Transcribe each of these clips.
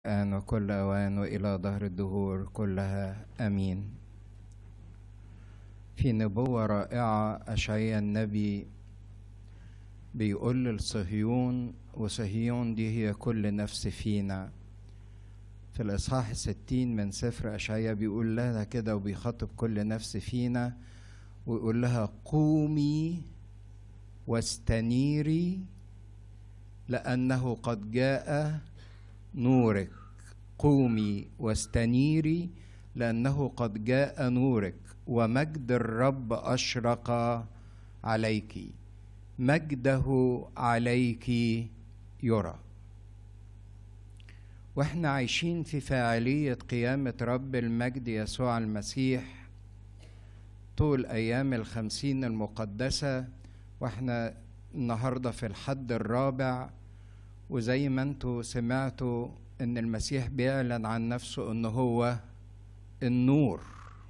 الآن وكل أوان وإلى ظهر الدهور كلها آمين في نبوة رائعة أشعيا النبي بيقول لصهيون وصهيون دي هي كل نفس فينا في الإصحاح الستين من سفر أشعيا بيقول لها كده وبيخاطب كل نفس فينا ويقول لها قومي واستنيري لأنه قد جاء نورك قومي واستنيري لأنه قد جاء نورك ومجد الرب أشرق عليك مجده عليك يرى واحنا عايشين في فاعلية قيامة رب المجد يسوع المسيح طول أيام الخمسين المقدسة واحنا النهاردة في الحد الرابع وزي ما انتوا سمعتوا ان المسيح بيعلن عن نفسه ان هو النور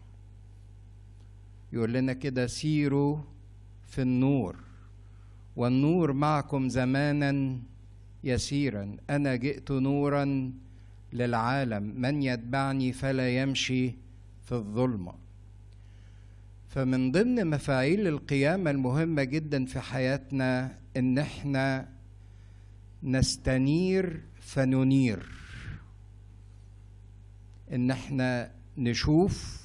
يقول لنا كده سيروا في النور والنور معكم زمانا يسيرا انا جئت نورا للعالم من يتبعني فلا يمشي في الظلمه فمن ضمن مفاعيل القيامه المهمه جدا في حياتنا ان احنا نستنير فننير ان احنا نشوف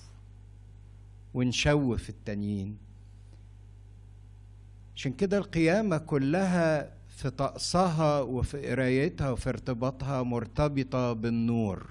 ونشوف التانيين عشان كده القيامة كلها في طقسها وفي قرايتها وفي ارتباطها مرتبطة بالنور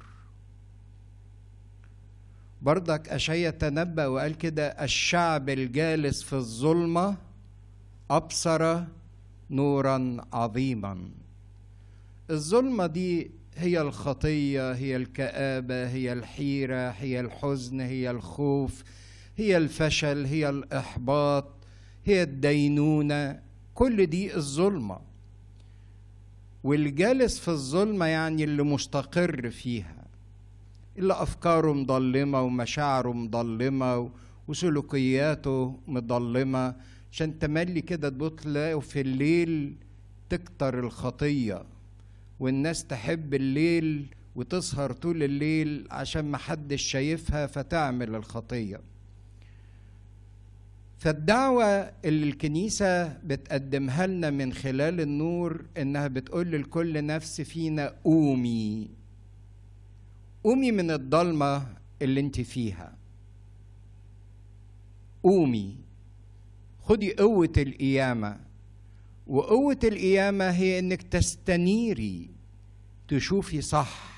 برضك أشعيا تنبأ وقال كده الشعب الجالس في الظلمة أبصر نورا عظيما الظلمة دي هي الخطية هي الكآبة هي الحيرة هي الحزن هي الخوف هي الفشل هي الإحباط هي الدينونة كل دي الظلمة والجالس في الظلمة يعني اللي مستقر فيها اللي أفكاره مضلمة ومشاعره مضلمة وسلوكياته مضلمة عشان تملي كده تبص تلاقوا في الليل تكتر الخطية والناس تحب الليل وتسهر طول الليل عشان محدش شايفها فتعمل الخطيه فالدعوة اللي الكنيسة بتقدمها لنا من خلال النور إنها بتقول لكل نفس فينا قومي قومي من الضلمة اللي انت فيها قومي خدي قوة القيامة وقوة القيامة هي إنك تستنيري تشوفي صح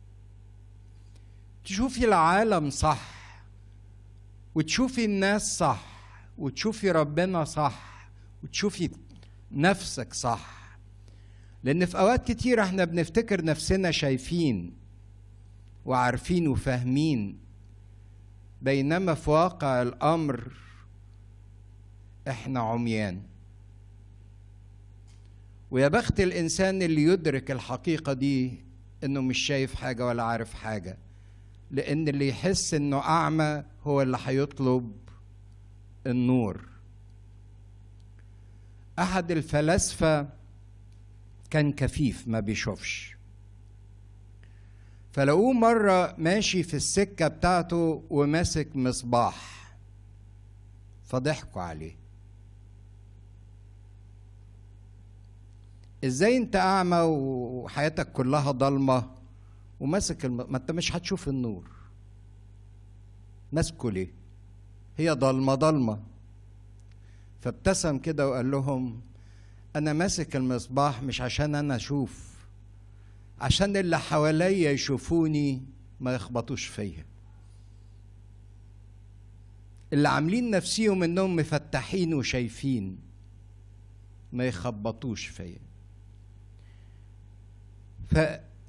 تشوفي العالم صح وتشوفي الناس صح وتشوفي ربنا صح وتشوفي نفسك صح لان في اوقات كتير احنا بنفتكر نفسنا شايفين وعارفين وفاهمين بينما في واقع الامر احنا عميان ويا بخت الانسان اللي يدرك الحقيقه دي انه مش شايف حاجه ولا عارف حاجه لان اللي يحس انه اعمى هو اللي هيطلب النور احد الفلاسفه كان كفيف ما بيشوفش فلقوه مره ماشي في السكه بتاعته وماسك مصباح فضحكوا عليه ازاي انت اعمى وحياتك كلها ضلمه وماسك الم... ما انت مش هتشوف النور ماسكه ليه هي ضلمه ضلمه فابتسم كده وقال لهم انا ماسك المصباح مش عشان انا اشوف عشان اللي حواليا يشوفوني ما يخبطوش فيا اللي عاملين نفسيهم انهم مفتحين وشايفين ما يخبطوش فيا ف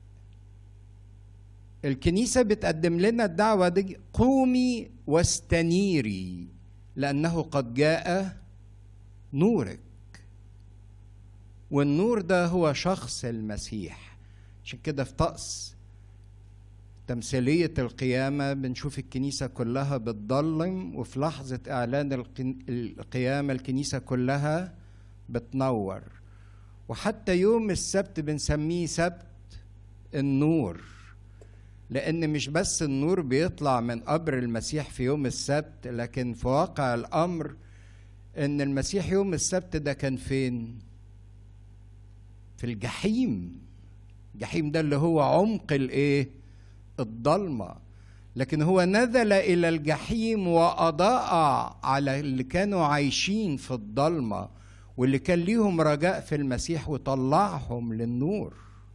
الكنيسة بتقدم لنا الدعوة دي قومي واستنيري لأنه قد جاء نورك والنور ده هو شخص المسيح عشان كده في طقس تمثيلية القيامة بنشوف الكنيسة كلها بتضلم وفي لحظة إعلان القيامة الكنيسة كلها بتنور وحتى يوم السبت بنسميه سبت النور لان مش بس النور بيطلع من قبر المسيح في يوم السبت لكن في واقع الامر ان المسيح يوم السبت ده كان فين في الجحيم الجحيم ده اللي هو عمق الايه الضلمه لكن هو نزل الى الجحيم واضاء على اللي كانوا عايشين في الضلمه واللي كان ليهم رجاء في المسيح وطلعهم للنور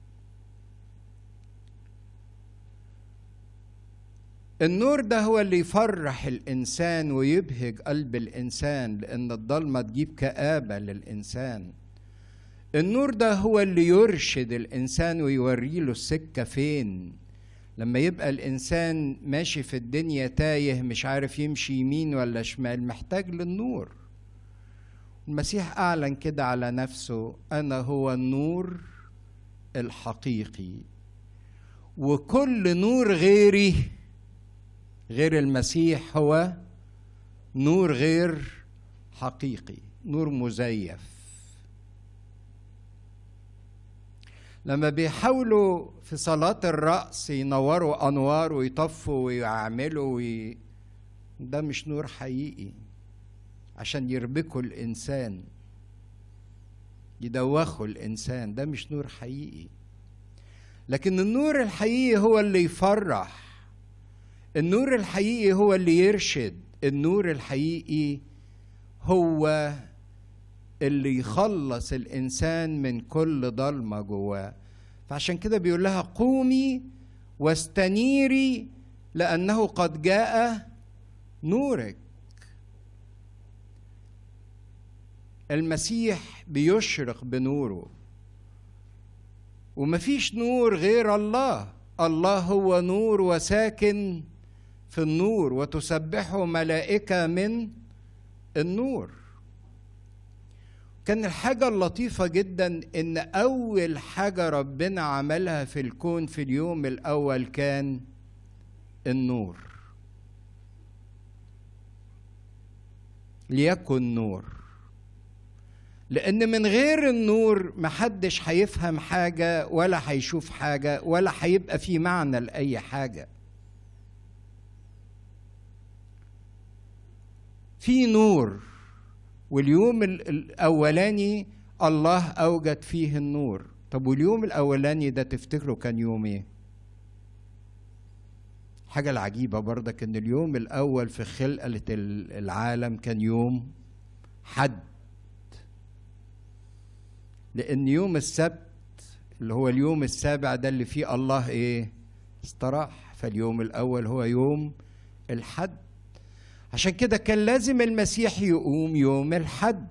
النور ده هو اللي يفرح الانسان ويبهج قلب الانسان لان الضلمه تجيب كابه للانسان النور ده هو اللي يرشد الانسان ويوري له السكه فين لما يبقى الانسان ماشي في الدنيا تايه مش عارف يمشي يمين ولا شمال محتاج للنور المسيح اعلن كده على نفسه انا هو النور الحقيقي وكل نور غيري غير المسيح هو نور غير حقيقي نور مزيف لما بيحاولوا في صلاة الرأس ينوروا أنوار ويطفوا ويعملوا وي... ده مش نور حقيقي عشان يربكوا الإنسان يدوخوا الإنسان ده مش نور حقيقي لكن النور الحقيقي هو اللي يفرح النور الحقيقي هو اللي يرشد النور الحقيقي هو اللي يخلص الانسان من كل ضلمه جواه فعشان كده بيقول لها قومي واستنيري لانه قد جاء نورك المسيح بيشرق بنوره ومفيش نور غير الله الله هو نور وساكن في النور وتسبحه ملائكه من النور كان الحاجة اللطيفة جدا إن أول حاجة ربنا عملها في الكون في اليوم الأول كان النور ليكن نور لأن من غير النور محدش هيفهم حاجة ولا هيشوف حاجة ولا هيبقى في معنى لأي حاجة في نور واليوم الاولاني الله اوجد فيه النور طب واليوم الاولاني ده تفتكروا كان يوم ايه حاجه العجيبه برضك ان اليوم الاول في خلقه العالم كان يوم حد لان يوم السبت اللي هو اليوم السابع ده اللي فيه الله ايه استراح فاليوم الاول هو يوم الحد عشان كده كان لازم المسيح يقوم يوم الحد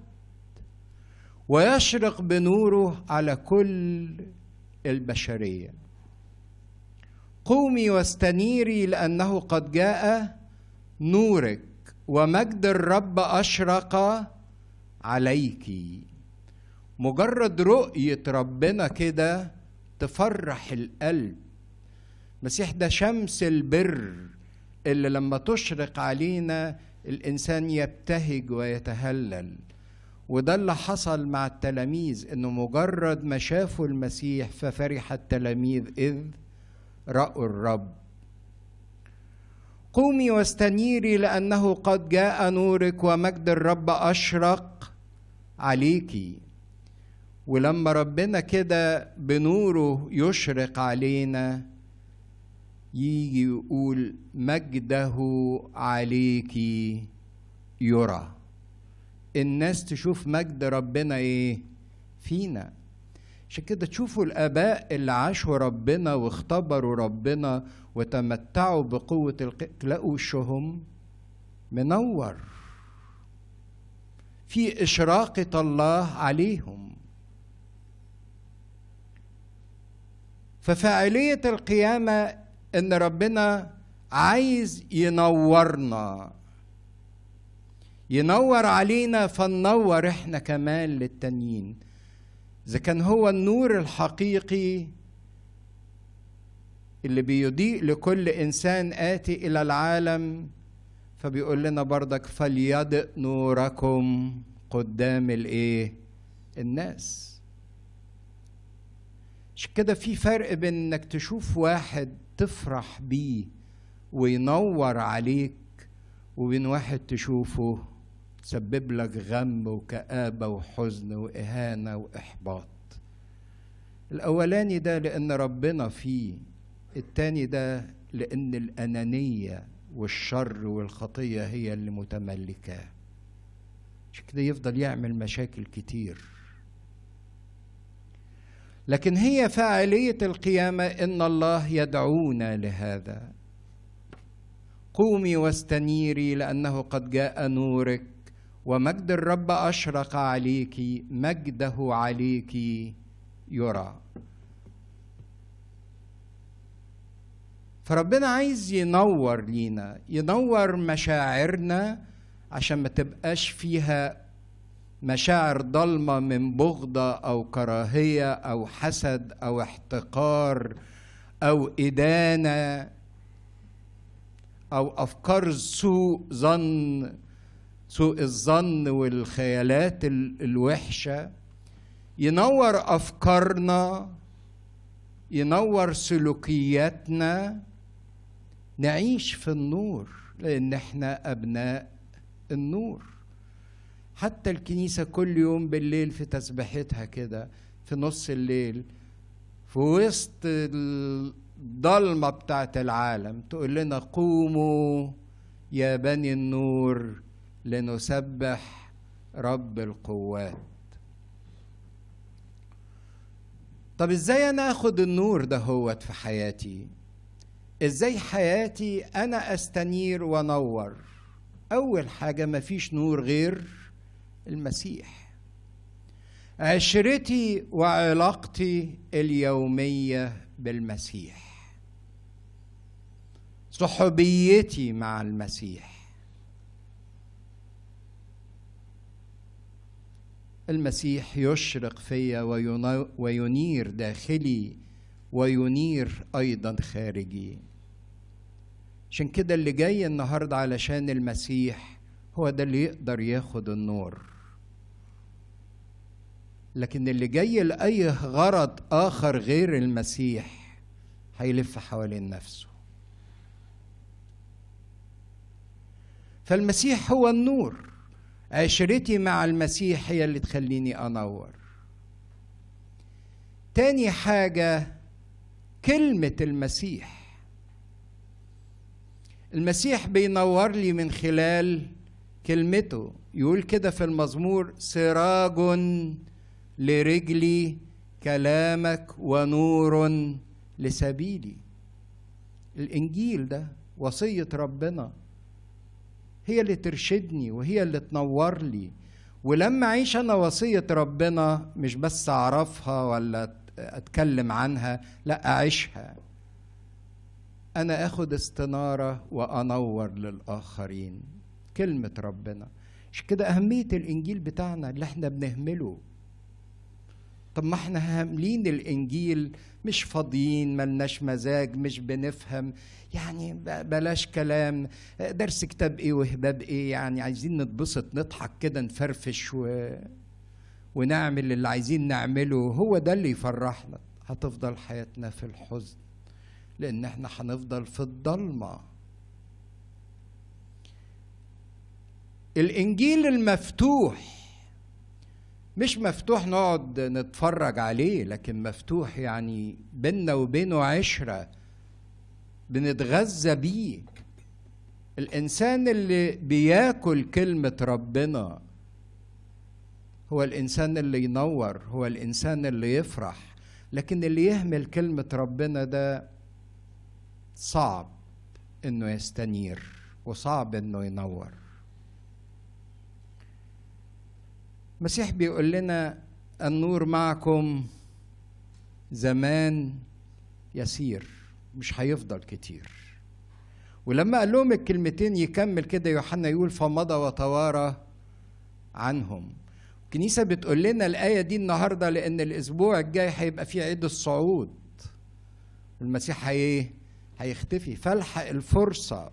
ويشرق بنوره على كل البشريه قومي واستنيري لانه قد جاء نورك ومجد الرب اشرق عليك مجرد رؤيه ربنا كده تفرح القلب المسيح ده شمس البر اللي لما تشرق علينا الانسان يبتهج ويتهلل وده اللي حصل مع التلاميذ انه مجرد ما شافوا المسيح ففرح التلاميذ اذ راوا الرب قومي واستنيري لانه قد جاء نورك ومجد الرب اشرق عليكي ولما ربنا كده بنوره يشرق علينا يجي يقول مجده عليك يرى الناس تشوف مجد ربنا ايه فينا عشان كده تشوفوا الاباء اللي عاشوا ربنا واختبروا ربنا وتمتعوا بقوه الق... تلاقوا وشهم منور في اشراقه الله عليهم ففاعليه القيامه ان ربنا عايز ينورنا ينور علينا فننور احنا كمان للتانيين اذا كان هو النور الحقيقي اللي بيضيء لكل انسان اتي الى العالم فبيقول لنا بردك فليضئ نوركم قدام الايه الناس عشان كده في فرق بين انك تشوف واحد تفرح بيه وينور عليك وبين واحد تشوفه تسبب لك غم وكآبة وحزن وإهانة وإحباط الأولاني ده لأن ربنا فيه التاني ده لأن الأنانية والشر والخطية هي اللي متملكاه عشان كده يفضل يعمل مشاكل كتير لكن هي فاعلية القيامة إن الله يدعونا لهذا قومي واستنيري لأنه قد جاء نورك ومجد الرب أشرق عليك مجده عليك يرى فربنا عايز ينور لينا ينور مشاعرنا عشان ما تبقاش فيها مشاعر ضلمة من بغضة أو كراهية أو حسد أو احتقار أو إدانة أو أفكار سوء ظن سوء الظن والخيالات الوحشة ينور أفكارنا ينور سلوكياتنا نعيش في النور لأن احنا أبناء النور حتى الكنيسة كل يوم بالليل في تسبيحتها كده في نص الليل في وسط الضلمة بتاعت العالم تقول لنا قوموا يا بني النور لنسبح رب القوات طب ازاي انا اخد النور ده هوت في حياتي ازاي حياتي انا استنير وانور اول حاجه مفيش نور غير المسيح عشرتي وعلاقتي اليوميه بالمسيح صحوبيتي مع المسيح المسيح يشرق فيا وينير داخلي وينير ايضا خارجي عشان كده اللي جاي النهارده علشان المسيح هو ده اللي يقدر ياخد النور لكن اللي جاي لاي غرض اخر غير المسيح هيلف حوالين نفسه فالمسيح هو النور عشرتي مع المسيح هي اللي تخليني انور تاني حاجه كلمه المسيح المسيح بينور لي من خلال كلمته يقول كده في المزمور سراج لرجلي كلامك ونور لسبيلي الانجيل ده وصيه ربنا هي اللي ترشدني وهي اللي تنور لي ولما اعيش انا وصيه ربنا مش بس اعرفها ولا اتكلم عنها لا اعيشها انا اخد استناره وانور للاخرين كلمه ربنا مش كده اهميه الانجيل بتاعنا اللي احنا بنهمله طب ما احنا هاملين الانجيل مش فاضيين ملناش مزاج مش بنفهم يعني بلاش كلام درس كتاب ايه وهباب ايه يعني عايزين نتبسط نضحك كده نفرفش و... ونعمل اللي عايزين نعمله هو ده اللي يفرحنا هتفضل حياتنا في الحزن لان احنا هنفضل في الضلمه الانجيل المفتوح مش مفتوح نقعد نتفرج عليه لكن مفتوح يعني بينا وبينه عشرة بنتغذى بيه الإنسان اللي بياكل كلمة ربنا هو الإنسان اللي ينور هو الإنسان اللي يفرح لكن اللي يهمل كلمة ربنا ده صعب إنه يستنير وصعب إنه ينور المسيح بيقول لنا النور معكم زمان يسير مش هيفضل كتير ولما قال لهم الكلمتين يكمل كده يوحنا يقول فمضى وتوارى عنهم الكنيسة بتقول لنا الآية دي النهاردة لأن الأسبوع الجاي هيبقى فيه عيد الصعود المسيح هي هيختفي فالحق الفرصة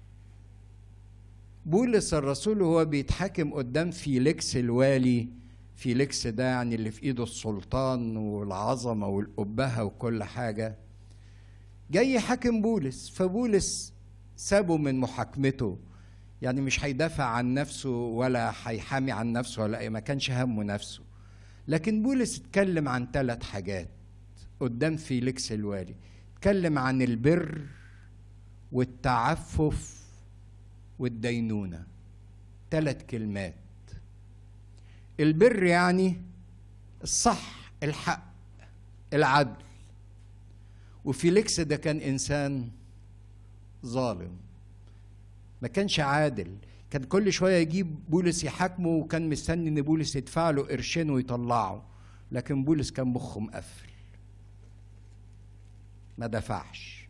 بولس الرسول وهو بيتحاكم قدام فيليكس الوالي فيليكس ده يعني اللي في ايده السلطان والعظمة والأبهة وكل حاجة جاي حاكم بولس فبولس سابه من محاكمته يعني مش هيدافع عن نفسه ولا هيحامي عن نفسه ولا ايه ما كانش همه نفسه لكن بولس اتكلم عن ثلاث حاجات قدام فيليكس الوالي اتكلم عن البر والتعفف والدينونة ثلاث كلمات البر يعني الصح الحق العدل وفيليكس ده كان انسان ظالم ما كانش عادل كان كل شويه يجيب بولس يحاكمه وكان مستني ان بولس يدفع له قرشين ويطلعه لكن بولس كان مخه مقفل ما دفعش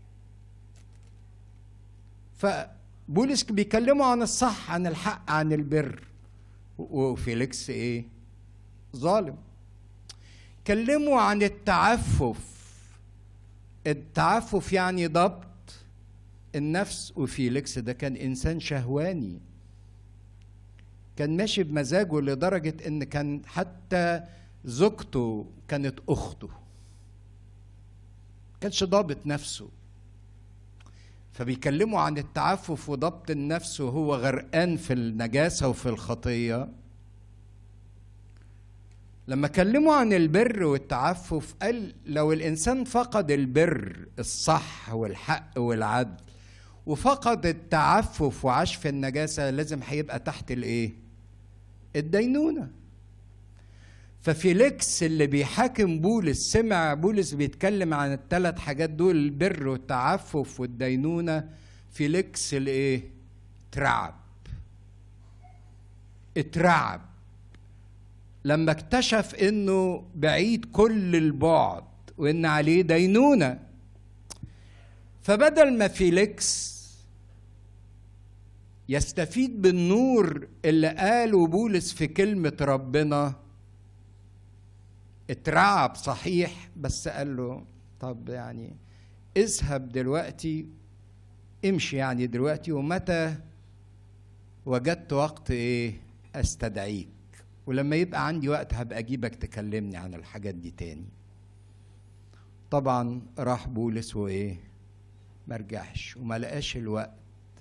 فبولس بيكلمه عن الصح عن الحق عن البر وفيليكس ايه ظالم كلموا عن التعفف التعفف يعني ضبط النفس وفيليكس ده كان انسان شهواني كان ماشي بمزاجه لدرجة ان كان حتى زوجته كانت اخته كانش ضابط نفسه فبيكلموا عن التعفف وضبط النفس وهو غرقان في النجاسة وفي الخطية لما كلموا عن البر والتعفف قال لو الإنسان فقد البر الصح والحق والعدل وفقد التعفف وعاش في النجاسة لازم هيبقى تحت الإيه؟ الدينونة ففيليكس اللي بيحاكم بولس سمع بولس بيتكلم عن الثلاث حاجات دول البر والتعفف والدينونة فيليكس الايه اترعب اترعب لما اكتشف انه بعيد كل البعد وان عليه دينونة فبدل ما فيليكس يستفيد بالنور اللي قاله بولس في كلمة ربنا اترعب صحيح بس قال له طب يعني اذهب دلوقتي امشي يعني دلوقتي ومتى وجدت وقت ايه استدعيك ولما يبقى عندي وقت هبقى اجيبك تكلمني عن الحاجات دي تاني طبعا راح بولس وايه مرجعش وما لقاش الوقت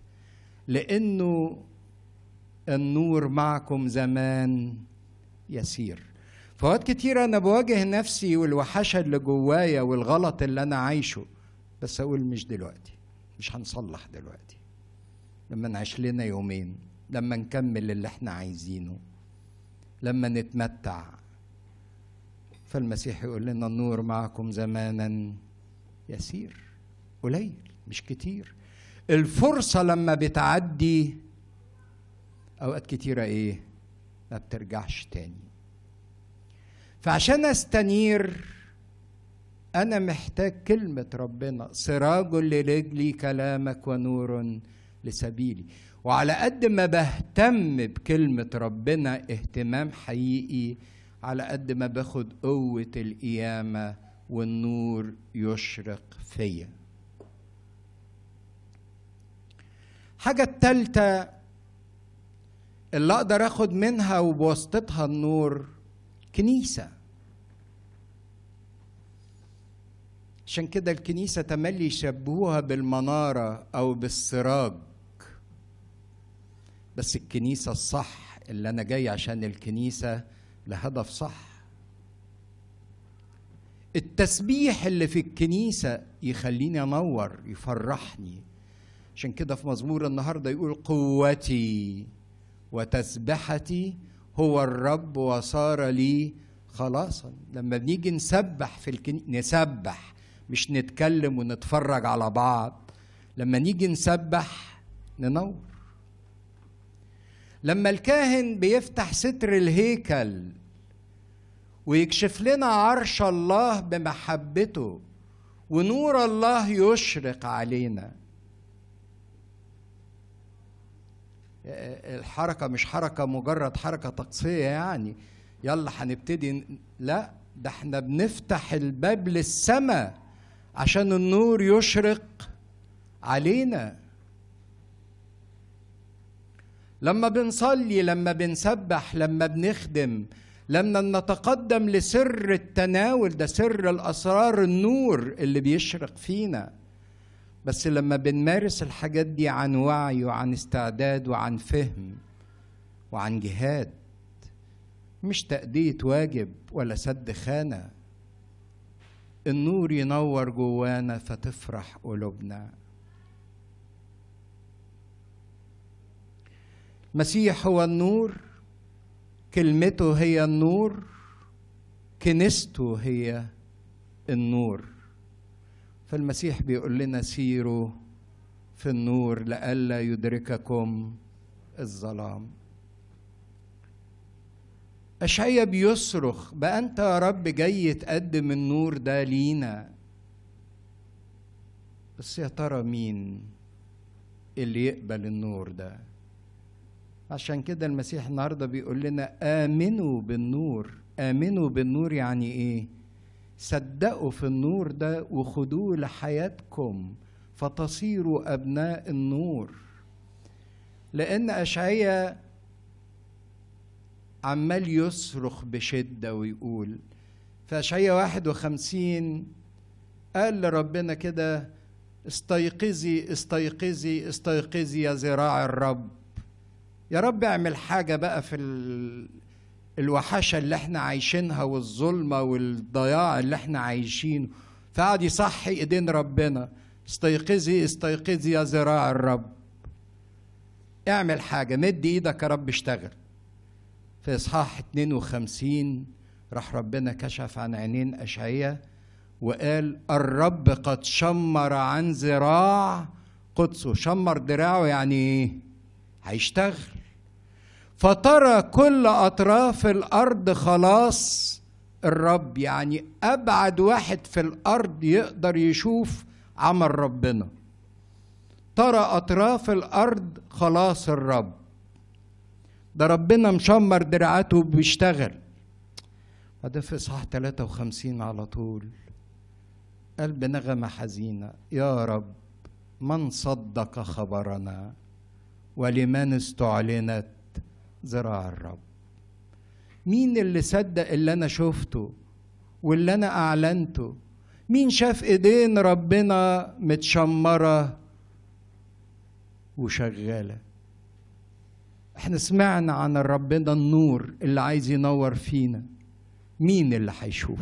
لانه النور معكم زمان يسير فوقت كتير انا بواجه نفسي والوحشه اللي جوايا والغلط اللي انا عايشه بس اقول مش دلوقتي مش هنصلح دلوقتي لما نعيش لنا يومين لما نكمل اللي احنا عايزينه لما نتمتع فالمسيح يقول لنا النور معكم زمانا يسير قليل مش كتير الفرصة لما بتعدي أوقات كتيرة إيه؟ ما بترجعش تاني فعشان استنير انا محتاج كلمه ربنا سراج لرجلي كلامك ونور لسبيلي وعلى قد ما بهتم بكلمه ربنا اهتمام حقيقي على قد ما باخد قوه القيامه والنور يشرق فيا حاجه التالته اللي اقدر اخد منها وبواسطتها النور كنيسة عشان كده الكنيسة تملي يشبهوها بالمنارة أو بالسراج بس الكنيسة الصح اللي أنا جاي عشان الكنيسة لهدف صح التسبيح اللي في الكنيسة يخليني أنور يفرحني عشان كده في مزمور النهاردة يقول قوتي وتسبحتي هو الرب وصار لي خلاصا لما بنيجي نسبح في الكنيسة نسبح مش نتكلم ونتفرج على بعض لما نيجي نسبح ننور لما الكاهن بيفتح ستر الهيكل ويكشف لنا عرش الله بمحبته ونور الله يشرق علينا الحركة مش حركة مجرد حركة طقسية يعني يلا هنبتدي لا ده احنا بنفتح الباب للسماء عشان النور يشرق علينا لما بنصلي لما بنسبح لما بنخدم لما نتقدم لسر التناول ده سر الاسرار النور اللي بيشرق فينا بس لما بنمارس الحاجات دي عن وعي وعن استعداد وعن فهم وعن جهاد مش تأدية واجب ولا سد خانة النور ينور جوانا فتفرح قلوبنا المسيح هو النور كلمته هي النور كنيسته هي النور فالمسيح بيقول لنا سيروا في النور لئلا يدرككم الظلام أشعيا بيصرخ بقى أنت يا رب جاي تقدم النور ده لينا بس يا ترى مين اللي يقبل النور ده عشان كده المسيح النهارده بيقول لنا آمنوا بالنور آمنوا بالنور يعني إيه؟ صدقوا في النور ده وخدوه لحياتكم فتصيروا أبناء النور لأن أشعيا عمال يصرخ بشدة ويقول في أشعيا 51 قال لربنا كده استيقظي استيقظي استيقظي يا ذراع الرب يا رب اعمل حاجة بقى في ال... الوحشة اللي احنا عايشينها والظلمة والضياع اللي احنا عايشينه فقعد يصحي ايدين ربنا استيقظي استيقظي يا ذراع الرب اعمل حاجة مد ايدك يا رب اشتغل في اصحاح 52 راح ربنا كشف عن عينين اشعياء وقال الرب قد شمر عن ذراع قدسه شمر دراعه يعني ايه هيشتغل فترى كل اطراف الارض خلاص الرب يعني ابعد واحد في الارض يقدر يشوف عمل ربنا ترى اطراف الارض خلاص الرب ده ربنا مشمر دراعاته وبيشتغل وده في اصحاح 53 على طول قال بنغمه حزينه يا رب من صدق خبرنا ولمن استعلنت ذراع الرب مين اللي صدق اللي انا شفته واللي انا اعلنته مين شاف ايدين ربنا متشمره وشغاله احنا سمعنا عن ربنا النور اللي عايز ينور فينا مين اللي هيشوف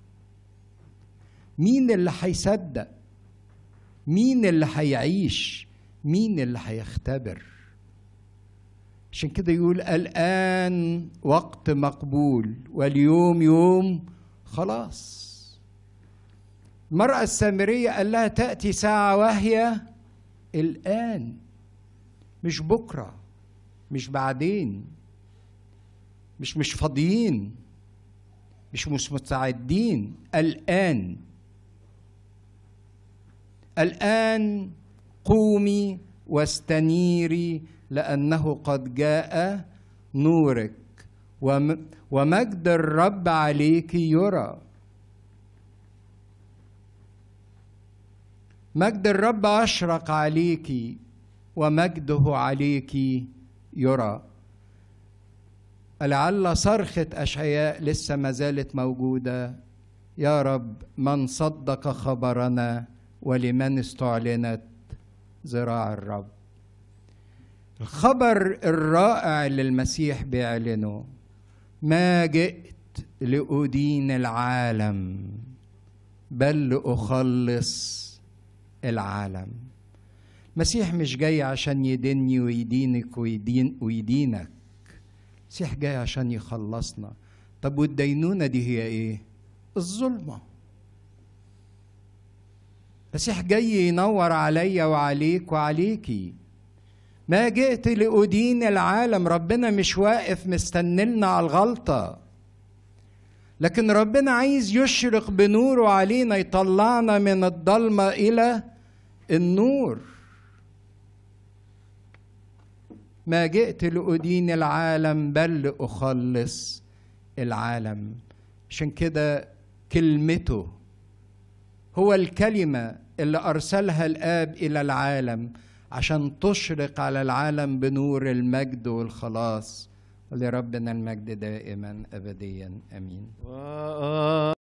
مين اللي هيصدق مين اللي هيعيش مين اللي هيختبر عشان كده يقول الآن وقت مقبول واليوم يوم خلاص المرأة السامرية قال لها تأتي ساعة وهي الآن مش بكرة مش بعدين مش مش فاضيين مش مش مستعدين الآن الآن قومي واستنيري لأنه قد جاء نورك ومجد الرب عليك يرى مجد الرب أشرق عليك ومجده عليك يرى لعل صرخة أشعياء لسه ما زالت موجودة يا رب من صدق خبرنا ولمن استعلنت ذراع الرب الخبر الرائع اللي المسيح بيعلنه ما جئت لأدين العالم بل لأخلص العالم المسيح مش جاي عشان يديني ويدينك ويدين ويدينك المسيح جاي عشان يخلصنا طب والدينونة دي هي ايه الظلمة المسيح جاي ينور عليا وعليك وعليكي ما جئت لأدين العالم ربنا مش واقف مستنلنا على الغلطة لكن ربنا عايز يشرق بنوره علينا يطلعنا من الضلمة إلى النور ما جئت لأدين العالم بل لأخلص العالم عشان كده كلمته هو الكلمة اللي أرسلها الآب إلى العالم عشان تشرق على العالم بنور المجد والخلاص ولربنا المجد دائما أبديا أمين وآ